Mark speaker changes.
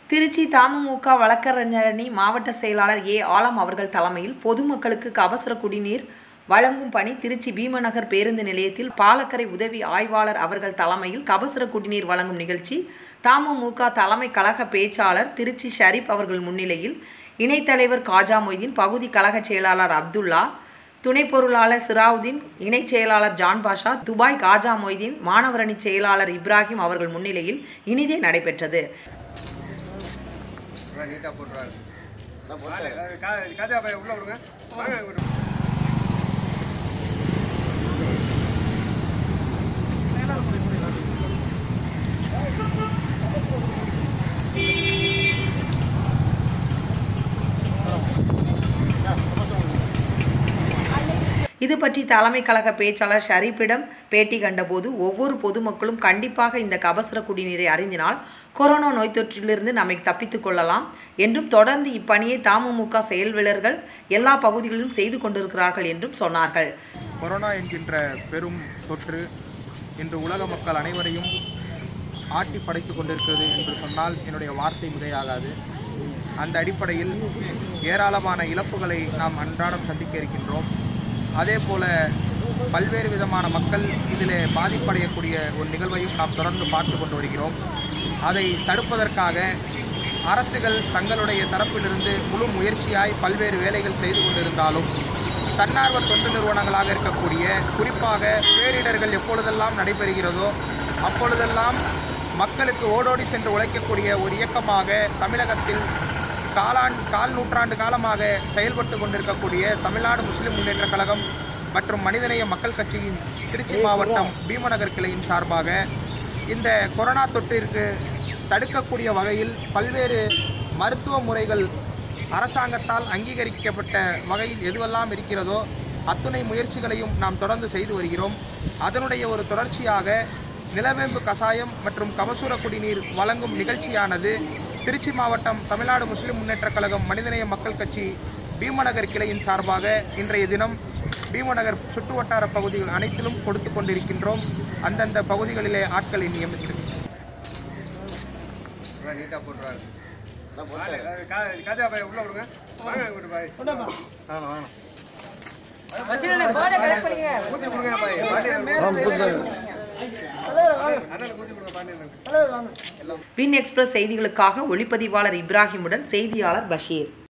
Speaker 1: திருச்சி தமுமுக வழக்கறிஞரணி மாவட்ட செயலாளர் ஏ ஆலம் அவர்கள் தலைமையில் பொதுமக்களுக்கு கபசுர குடிநீர் வழங்கும் பணி திருச்சி பீமநகர் பேருந்து நிலையத்தில் பாலக்கரை உதவி ஆய்வாளர் அவர்கள் தலைமையில் கபசுர குடிநீர் வழங்கும் நிகழ்ச்சி தமுமுக தலைமை கழக பேச்சாளர் திருச்சி ஷரீப் அவர்கள் முன்னிலையில் இணைத்தலைவர் காஜா மொய்தீன் பகுதி கழக செயலாளர் அப்துல்லா துணை பொருளாளர் சிராவுதீன் இணைச் செயலாளர் ஜான் பாஷா துபாய் காஜா மொய்தீன் மாணவரணி செயலாளர் இப்ராஹிம் அவர்கள் முன்னிலையில் இனிதே நடைபெற்றது
Speaker 2: நீட்டாக போட்டுருவாரு காஜா பையன் உள்ள விடுங்க வாங்க இங்கிட்டு.
Speaker 1: இது பற்றி தலைமை கழக பேச்சாளர் ஷரீப்பிடம் பேட்டி கண்டபோது ஒவ்வொரு பொதுமக்களும் கண்டிப்பாக இந்த கபசுர குடிநீரை அறிந்தினால் கொரோனா நோய் தொற்றிலிருந்து நம்மை தப்பித்துக் கொள்ளலாம் என்றும் தொடர்ந்து இப்பணியை தமுமுக செயல்வீரர்கள் எல்லா பகுதிகளிலும் செய்து கொண்டிருக்கிறார்கள் என்றும் சொன்னார்கள்
Speaker 3: கொரோனா என்கின்ற பெரும் தொற்று இன்று உலக மக்கள் அனைவரையும் ஆட்டி படைத்துக் கொண்டிருக்கிறது என்று சொன்னால் என்னுடைய வார்த்தை மிகையாகாது அந்த அடிப்படையில் ஏராளமான இழப்புகளை நாம் அன்றாடம் சந்திக்க இருக்கின்றோம் அதே போல பல்வேறு விதமான மக்கள் இதில் பாதிப்படையக்கூடிய ஒரு நிகழ்வையும் நாம் தொடர்ந்து பார்த்து கொண்டு வருகிறோம் அதை தடுப்பதற்காக அரசுகள் தங்களுடைய தரப்பிலிருந்து முழு முயற்சியாய் பல்வேறு வேலைகள் செய்து கொண்டிருந்தாலும் தன்னார்வ தொண்டு நிறுவனங்களாக இருக்கக்கூடிய குறிப்பாக பேரிடர்கள் எப்பொழுதெல்லாம் நடைபெறுகிறதோ அப்பொழுதெல்லாம் மக்களுக்கு ஓடோடி சென்று உழைக்கக்கூடிய ஒரு இயக்கமாக தமிழகத்தில் காலாண் கால் நூற்றாண்டு காலமாக செயல்பட்டு கொண்டிருக்கக்கூடிய தமிழ்நாடு முஸ்லிம் முன்னேற்றக் கழகம் மற்றும் மனிதநேய மக்கள் கட்சியின் திருச்சி மாவட்டம் பீமநகர் கிளையின் சார்பாக இந்த கொரோனா தொற்றிற்கு தடுக்கக்கூடிய வகையில் பல்வேறு மருத்துவ முறைகள் அரசாங்கத்தால் அங்கீகரிக்கப்பட்ட வகையில் எதுவெல்லாம் இருக்கிறதோ அத்துணை முயற்சிகளையும் நாம் தொடர்ந்து செய்து வருகிறோம் அதனுடைய ஒரு தொடர்ச்சியாக நிலவேம்பு கசாயம் மற்றும் கபசூர குடிநீர் வழங்கும் நிகழ்ச்சியானது திருச்சி மாவட்டம் தமிழ்நாடு முஸ்லிம் முன்னேற்றக் கழகம் மனிதநேய மக்கள் கட்சி பீமநகர் கிளையின் சார்பாக இன்றைய தினம் பீமநகர் சுற்றுவட்டார பகுதிகள் அனைத்திலும் கொடுத்து கொண்டிருக்கின்றோம் அந்தந்த பகுதிகளிலே ஆட்களை நியமித்திருக்கிறோம்
Speaker 2: நீட்டாக போட்டுருவாரு கா- காஜா பையன் உள்ள விடுங்க வாங்க இங்கிட்டு பாய் வேணாம் வேணாம் ஊற்றி கொடுங்க பாய் பாண்டியன் அண்ணனுக்கு ஊற்றி கொடுங்க பாண்டியன்
Speaker 1: வின் எக்ஸ்பிரஸ் செய்திகளுக்காக ஒளிப்பதிவாளர் இப்ராஹிமுடன் செய்தியாளர் பஷீர்